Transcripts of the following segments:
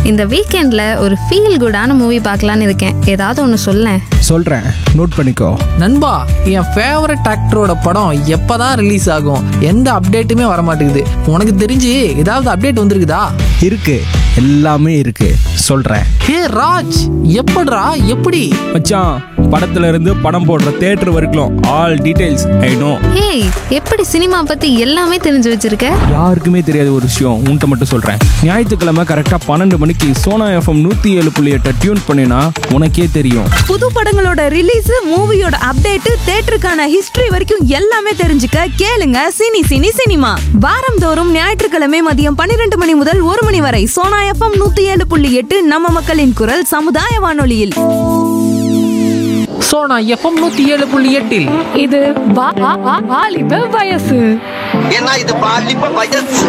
இந்த வீக்கெண்ட்ல ஒரு ஃபீல் குடான மூவி பார்க்கலான்னு இருக்கேன் ஏதாவது ஒன்று சொல்லேன் சொல்கிறேன் நோட் பண்ணிக்கோ நண்பா என் ஃபேவரட் ஆக்டரோட படம் எப்பதான் ரிலீஸ் ஆகும் எந்த அப்டேட்டுமே வர மாட்டேங்குது உனக்கு தெரிஞ்சு ஏதாவது அப்டேட் வந்திருக்குதா இருக்கு எல்லாமே இருக்கு சொல்கிறேன் ஹே ராஜ் எப்படிடா எப்படி மச்சான் படத்துல இருந்து படம் போடுற தேட்டர் வரைக்கும் all details I know hey எப்படி சினிமா பத்தி எல்லாமே தெரிஞ்சு வச்சிருக்க யாருக்குமே தெரியாத ஒரு விஷயம் உன்கிட்ட மட்டும் சொல்கிறேன் ஞாயிற்றுக்கிழமை கரெக்டாக பன்னெண்டு மணிக்கு சோனா எஃப்எம் நூற்றி ஏழு புள்ளி எட்டை டியூன் பண்ணினா உனக்கே தெரியும் புது படங்களோட ரிலீஸ் மூவியோட அப்டேட் தேட்டருக்கான ஹிஸ்டரி வரைக்கும் எல்லாமே தெரிஞ்சுக்க கேளுங்க சினி சினி சினிமா வாரந்தோறும் ஞாயிற்றுக்கிழமை மதியம் பன்னிரண்டு மணி முதல் ஒரு மணி வரை சோனா எஃப்எம் நூத்தி ஏழு புள்ளி எட்டு நம்ம மக்களின் குரல் சமுதாய வானொலியில் ஸோ நான் எஃப்எம் நூற்றி ஏழு புள்ளி எட்டில் இது வா- வா- வா- வாலிப வயசு ஏன்னா இது பாலிப்ப வயசு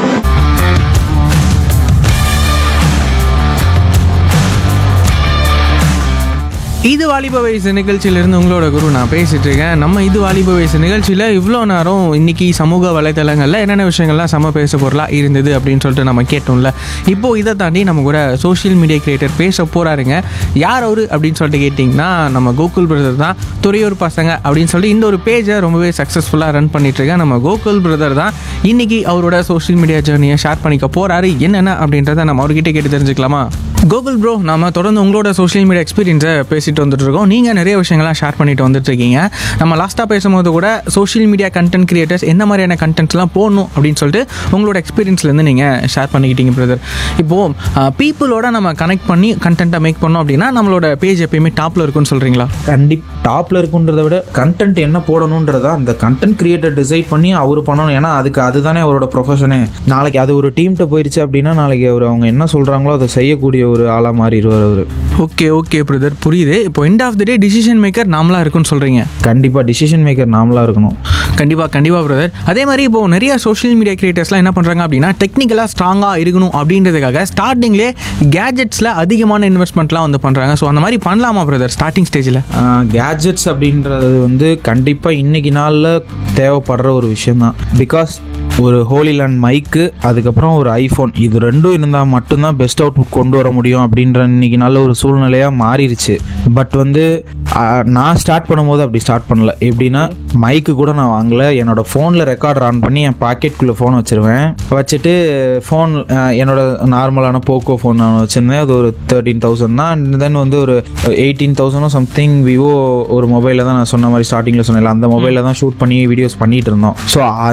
இது வாலிப வயசு நிகழ்ச்சியிலிருந்து உங்களோட குரு நான் பேசிட்டு இருக்கேன் நம்ம இது வாலிப வயசு நிகழ்ச்சியில் இவ்வளோ நேரம் இன்னைக்கு சமூக வலைதளங்களில் என்னென்ன விஷயங்கள்லாம் சம பேச பொருளாக இருந்தது அப்படின்னு சொல்லிட்டு நம்ம கேட்டோம்ல இப்போ இதை தாண்டி நம்ம கூட சோஷியல் மீடியா கிரியேட்டர் பேச போறாருங்க யார் அவரு அப்படின்னு சொல்லிட்டு கேட்டிங்கன்னா நம்ம கோகுல் பிரதர் தான் துறையூர் பசங்க அப்படின்னு சொல்லி இந்த ஒரு பேஜை ரொம்பவே சக்ஸஸ்ஃபுல்லாக ரன் பண்ணிட்டு இருக்கேன் நம்ம கோகுல் பிரதர் தான் இன்னைக்கு அவரோட சோஷியல் மீடியா ஜேர்னியை ஷேர் பண்ணிக்க போறாரு என்னென்ன அப்படின்றத நம்ம அவர்கிட்ட கேட்டு தெரிஞ்சுக்கலாமா கோகுல் ப்ரோ நாம தொடர்ந்து உங்களோட சோஷியல் மீடியா எக்ஸ்பீரியன்ஸை பேசிட்டு வந்துட்டு இருக்கோம் நீங்கள் நிறைய விஷயங்கள்லாம் ஷேர் பண்ணிட்டு வந்துட்டு இருக்கீங்க நம்ம லாஸ்ட்டாக பேசும்போது கூட சோஷியல் மீடியா கண்டென்ட் கிரியேட்டர்ஸ் எந்த மாதிரியான கண்டென்ட்ஸ்லாம் போடணும் அப்படின்னு சொல்லிட்டு உங்களோட எக்ஸ்பீரியன்ஸ்லேருந்து நீங்கள் ஷேர் பண்ணிக்கிட்டீங்க பிரதர் இப்போது பீப்புளோட நம்ம கனெக்ட் பண்ணி கண்டென்ட்டை மேக் பண்ணோம் அப்படின்னா நம்மளோட பேஜ் எப்பயுமே டாப்பில் இருக்கும்னு சொல்கிறீங்களா கண்டிப் டாப்ல இருக்குன்றத விட கண்டென்ட் என்ன போடணுன்றதா அந்த கண்டென்ட் கிரியேட்டர் டிசைட் பண்ணி அவர் பண்ணணும் ஏன்னா அதுக்கு அதுதானே அவரோட ப்ரொஃபஷனே நாளைக்கு அது ஒரு டீம்கிட்ட போயிருச்சு அப்படின்னா நாளைக்கு அவர் அவங்க என்ன சொல்றாங்களோ அதை செய்யக்கூடிய ஒரு ஆளா மாறிடுவார் அவர் ஓகே ஓகே பிரதர் புரியுது இப்போ end of the day decision maker நாமளாக இருக்குன்னு சொல்கிறீங்க கண்டிப்பா டிசிஷன் மேக்கர் நாமளா இருக்கணும் கண்டிப்பாக கண்டிப்பாக பிரதர் அதே மாதிரி இப்போ நிறைய சோஷியல் மீடியா கிரியேட்டர்ஸ்லாம் என்ன பண்ணுறாங்க அப்படின்னா டெக்னிக்கலாக ஸ்ட்ராங்காக இருக்கணும் அப்படின்றதுக்காக ஸ்டார்டிங்லேயே கேஜெட்ஸில் அதிகமான இன்வெஸ்ட்மெண்ட்லாம் வந்து பண்ணுறாங்க ஸோ அந்த மாதிரி பண்ணலாமா பிரதர் ஸ்டார்டிங் ஸ்டேஜில் கேட்ஜெட்ஸ் அப்படின்றது வந்து கண்டிப்பாக இன்னைக்கு நாளில் தேவைப்படுற ஒரு விஷயம்தான் பிகாஸ் ஒரு ஹோலிலேண்ட் மைக்கு அதுக்கப்புறம் ஒரு ஐஃபோன் இது ரெண்டும் இருந்தால் மட்டும்தான் பெஸ்ட் அவுட்புட் கொண்டு வர முடியும் அப்படின்ற இன்னைக்கு நல்ல ஒரு சூழ்நிலையாக மாறிடுச்சு பட் வந்து ஆ, நான் ஸ்டார்ட் பண்ணும்போது அப்படி ஸ்டார்ட் பண்ணல எப்படின்னா மைக்கு கூட நான் வாங்கல என்னோட ஃபோனில் ரெக்கார்டர் ஆன் பண்ணி என் பாக்கெட்குள்ளே ஃபோன் வச்சிருவேன் வச்சுட்டு ஃபோன் என்னோட நார்மலான போக்கோ ஃபோன் நான் வச்சுருந்தேன் அது ஒரு தேர்ட்டீன் தௌசண்ட் தான் தென் வந்து ஒரு எயிட்டீன் தௌசண்டோ சம்திங் விவோ ஒரு மொபைலில் தான் நான் சொன்ன மாதிரி ஸ்டார்டிங்கில் சொன்னேன்ல அந்த மொபைலில் தான் ஷூட் பண்ணி வீடியோஸ் பண்ணிட்டு இருந்தோம் ஸோ